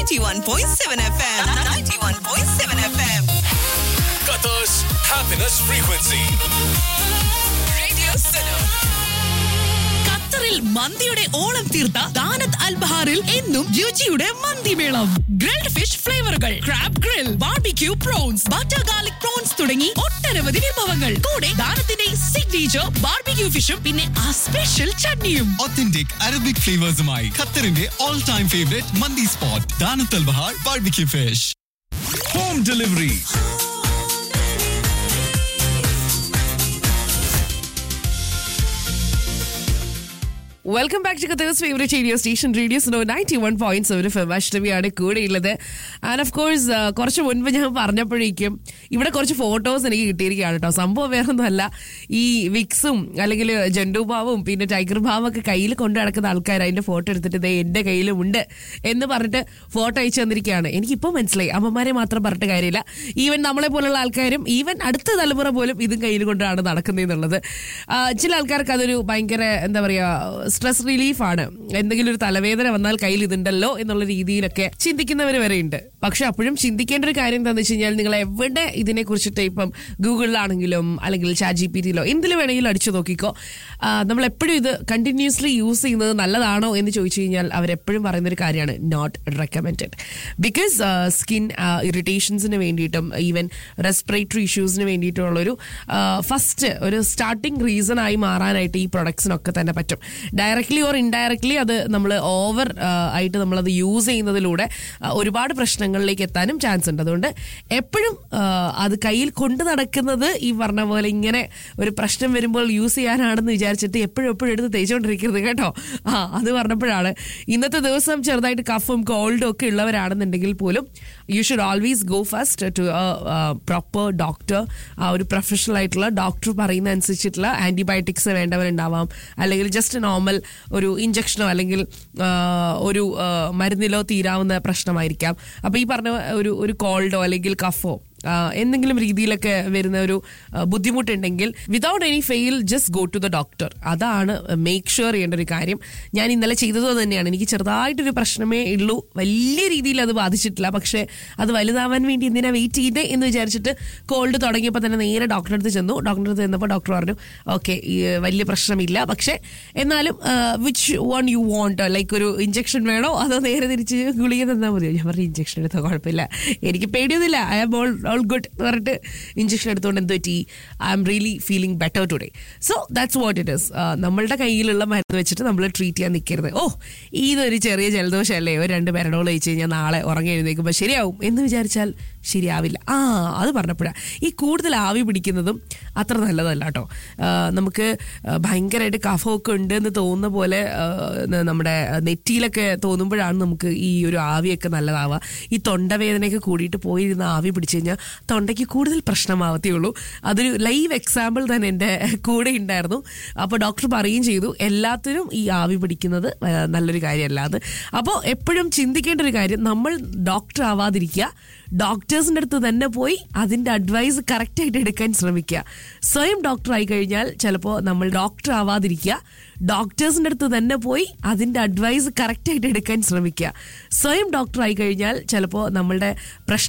91.7 FM. 91.7 FM. Qatar's happiness frequency. Radio Suno. ഖത്തറിൽ മന്തിയുടെ ഓളം തീർത്ത ദാനത്ത് അൽബഹാറിൽ എന്നും രുചിയുടെ മന്തിമേളം ഗ്രിൽഡ് ഫിഷ് ഫ്ലേവറുകൾ crab grill barbecue prawns butter garlic prawns തുടങ്ങി ഒട്ടനവധി വിഭവങ്ങൾ കൂടെ ദാനത്തിന്റെ സിഗ്നേച്ചർ ബാർബിക്യൂ ഫിഷും പിന്നെ ആ സ്പെഷ്യൽ ചട്നിയും authentic Arabic flavors-മായി ഖത്തറിന്റെ all time favorite മന്തി spot Danat Al Bahar barbecue fish Home delivery. Welcome back to Qatar's favourite radio station radio Suno ninety one point seven FM അഷ്ടമിയാണ് കൂടെയുള്ളത് ആൻഡ് ഓഫ് കോഴ്സ് കുറച്ച് മുൻപ് ഞാൻ പറഞ്ഞപ്പോഴേക്കും ഇവിടെ കുറച്ച് ഫോട്ടോസ് എനിക്ക് കിട്ടിയിരിക്കുകയാണ് കേട്ടോ സംഭവം വേറെ ഒന്നുമല്ല ഈ വിക്സും അല്ലെങ്കിൽ ജണ്ടു ഭാവും പിന്നെ ടൈഗർ ഭാവും ഒക്കെ കയ്യിൽ കൊണ്ടു നടക്കുന്ന ആൾക്കാർ അതിന്റെ ഫോട്ടോ എടുത്തിട്ട് ദേ എന്റെ കയ്യിലും ഉണ്ട് എന്ന് പറഞ്ഞിട്ട് ഫോട്ടോ അയച്ചു തന്നിരിക്കുകയാണ് എനിക്കിപ്പോൾ മനസ്സിലായി അമ്മമാരെ മാത്രം പറഞ്ഞിട്ട് കാര്യമില്ല ഈവൻ നമ്മളെ പോലുള്ള ആൾക്കാരും ഈവൻ അടുത്ത തലമുറ പോലും ഇതും കയ്യിൽ കൊണ്ടാണ് നടക്കുന്നതെന്നുള്ളത് ആ, ചില ആൾക്കാർക്ക് അതൊരു ഭയങ്കര എന്താ പറയാ സ്ട്രെസ് റിലീഫാണ് എന്തെങ്കിലും ഒരു തലവേദന വന്നാൽ കയ്യിൽ ഇതുണ്ടല്ലോ എന്നുള്ള രീതിയിലൊക്കെ ചിന്തിക്കുന്നവർ വരെ ഉണ്ട് പക്ഷെ അപ്പോഴും ചിന്തിക്കേണ്ട ഒരു കാര്യം എന്താണെന്ന് വെച്ച് കഴിഞ്ഞാൽ നിങ്ങൾ എവിടെ ഇതിനെ കുറിച്ചിട്ട് ഇപ്പം ഗൂഗിളിലാണെങ്കിലും അല്ലെങ്കിൽ ചാറ്റ് ജി പി ടിയിലോ എന്തിൽ വേണമെങ്കിലും അടിച്ചു നോക്കിക്കോ ആ, നമ്മൾ എപ്പോഴും ഇത് കണ്ടിന്യൂസ്ലി യൂസ് ചെയ്യുന്നത് നല്ലതാണോ എന്ന് ചോദിച്ചു കഴിഞ്ഞാൽ അവരെപ്പോഴും പറയുന്ന ഒരു കാര്യമാണ് നോട്ട് റെക്കമെൻഡഡ് ബിക്കോസ് സ്കിൻ ഇറിറ്റേഷൻസിന് വേണ്ടിയിട്ടും ഈവൻ റെസ്പിറേറ്ററി ഇഷ്യൂസിന് വേണ്ടിയിട്ടുള്ളൊരു ഫസ്റ്റ് ഒരു സ്റ്റാർട്ടിംഗ് റീസൺ ആയി മാറാനായിട്ട് ഈ പ്രൊഡക്ട്സിനൊക്കെ തന്നെ പറ്റും ഡയറക്ട്ലി ഓർ ഇൻഡയറക്ട്ലി അത് നമ്മൾ ഓവർ ആയിട്ട് നമ്മളത് യൂസ് ചെയ്യുന്നതിലൂടെ ആ, ഒരുപാട് പ്രശ്നങ്ങളിലേക്ക് എത്താനും ചാൻസ് ഉണ്ട് അതുകൊണ്ട് എപ്പോഴും ആ, അത് കയ്യിൽ കൊണ്ട് നടക്കുന്നത് ഈ പറഞ്ഞ പോലെ ഇങ്ങനെ ഒരു പ്രശ്നം വരുമ്പോൾ യൂസ് ചെയ്യാനാണെന്ന് വിചാരിച്ചിട്ട് എപ്പോഴും എപ്പോഴും എടുത്ത് തേച്ചുകൊണ്ടിരിക്കരുത് കേട്ടോ ആ അത് പറഞ്ഞപ്പോഴാണ് ഇന്നത്തെ ദിവസം ചെറുതായിട്ട് കഫും കോൾഡും ഒക്കെ ഉള്ളവരാണെന്നുണ്ടെങ്കിൽ പോലും you should always go first to proper doctor ആ ഒരു പ്രൊഫഷണൽ ആയിട്ടുള്ള ഡോക്ടർ പറയുന്ന അനുസരിച്ചിട്ടുള്ള ആന്റിബയോട്ടിക്സ് വേണ്ടവരുണ്ടാവാം അല്ലെങ്കിൽ ജസ്റ്റ് നോർമൽ ഒരു ഇഞ്ചക്ഷനോ അല്ലെങ്കിൽ ആ, ഒരു ആ, മരുന്നിലോ തീരാവുന്ന പ്രശ്നമായിരിക്കാം അപ്പൊ ഈ പറഞ്ഞ ഒരു ഒരു കോൾഡോ അല്ലെങ്കിൽ കഫോ ആ, എന്തെങ്കിലും രീതിയിലൊക്കെ വരുന്ന ഒരു ആ, ബുദ്ധിമുട്ടുണ്ടെങ്കിൽ without any fail just go to the doctor അതാണ് മേക്ക് ഷുവർ ചെയ്യേണ്ട ഒരു കാര്യം ഞാൻ ഇന്നലെ ചെയ്തത് അത് തന്നെയാണ് എനിക്ക് ചെറുതായിട്ടൊരു പ്രശ്നമേ ഉള്ളൂ വലിയ രീതിയിൽ അത് ബാധിച്ചിട്ടില്ല പക്ഷേ അത് വലുതാവാൻ വേണ്ടി എന്തിനാ വെയിറ്റ് ചെയ്തേ എന്ന് വിചാരിച്ചിട്ട് കോൾഡ് തുടങ്ങിയപ്പോൾ തന്നെ നേരെ ഡോക്ടറുടെ അടുത്ത് ചെന്നു ഡോക്ടറുടെ അടുത്ത് ചെന്നപ്പോൾ ഡോക്ടർ പറഞ്ഞു ഓക്കെ വലിയ പ്രശ്നമില്ല പക്ഷേ എന്നാലും which one you want like ഒരു ഇഞ്ചക്ഷൻ വേണോ അതോ നേരെ തിരിച്ച് ഗുളിക തന്നാൽ മതിയോ ഞാൻ പറഞ്ഞു ഇഞ്ചക്ഷൻ എടുത്താൽ കുഴപ്പമില്ല എനിക്ക് പേടിയൊന്നുമില്ല I am all all good എന്ന് പറഞ്ഞിട്ട് ഇഞ്ചക്ഷൻ എടുത്തുകൊണ്ട് എന്ത് പറ്റി I am really feeling better today so that's what it is നമ്മളുടെ കയ്യിലുള്ള മരുന്ന് വെച്ചിട്ട് നമ്മൾ ട്രീറ്റ് ചെയ്യാൻ നിൽക്കരുത് ഓ ഇതൊരു ചെറിയ ജലദോഷമല്ലേ ഒരു രണ്ട് പെരടോൾ കഴിച്ച് കഴിഞ്ഞാൽ നാളെ ഉറങ്ങി എഴുന്നേക്കുമ്പോൾ ശരിയാവും എന്ന് വിചാരിച്ചാൽ ശരിയാവില്ല ആ അത് പറഞ്ഞപ്പോഴാണ് ഈ കൂടുതൽ ആവി പിടിക്കുന്നതും അത്ര നല്ലതല്ല കേട്ടോ നമുക്ക് ആ, ഭയങ്കരമായിട്ട് കഫമൊക്കെ ഉണ്ട് എന്ന് തോന്നുന്ന പോലെ ആ, ന- നമ്മുടെ നെറ്റിയിലൊക്കെ തോന്നുമ്പോഴാണ് നമുക്ക് ഈ ഒരു ആവിയൊക്കെ നല്ലതാവുക ഈ തൊണ്ടവേദനയൊക്കെ കൂടിയിട്ട് പോയിരുന്ന ആവി പിടിച്ചു കഴിഞ്ഞാൽ തൊണ്ടയ്ക്ക് കൂടുതൽ പ്രശ്നമാവത്തേ ഉള്ളൂ അതൊരു ലൈവ് എക്സാമ്പിൾ തന്നെ എൻ്റെ കൂടെ ഉണ്ടായിരുന്നു അപ്പോൾ ഡോക്ടർ പറയുകയും ചെയ്തു എല്ലാത്തിനും ഈ ആവി പിടിക്കുന്നത് ആ, നല്ലൊരു കാര്യമല്ല അത് അപ്പോൾ എപ്പോഴും ചിന്തിക്കേണ്ട ഒരു കാര്യം നമ്മൾ ഡോക്ടർ ആവാതിരിക്കുക ഡോക്ടേഴ്സിൻ്റെ അടുത്ത് തന്നെ പോയി അതിൻ്റെ അഡ്വൈസ് കറക്റ്റായിട്ട് എടുക്കാൻ ശ്രമിക്കുക സ്വയം ഡോക്ടർ ആയി കഴിഞ്ഞാൽ ചിലപ്പോൾ നമ്മൾ ഡോക്ടർ ആവാതിരിക്കുക ഡോക്ടേഴ്സിൻ്റെ അടുത്ത് തന്നെ പോയി അതിൻ്റെ അഡ്വൈസ് കറക്റ്റായിട്ട് എടുക്കാൻ ശ്രമിക്കുക സ്വയം ഡോക്ടർ ആയി കഴിഞ്ഞാൽ ചിലപ്പോൾ നമ്മളുടെ പ്രശ്നം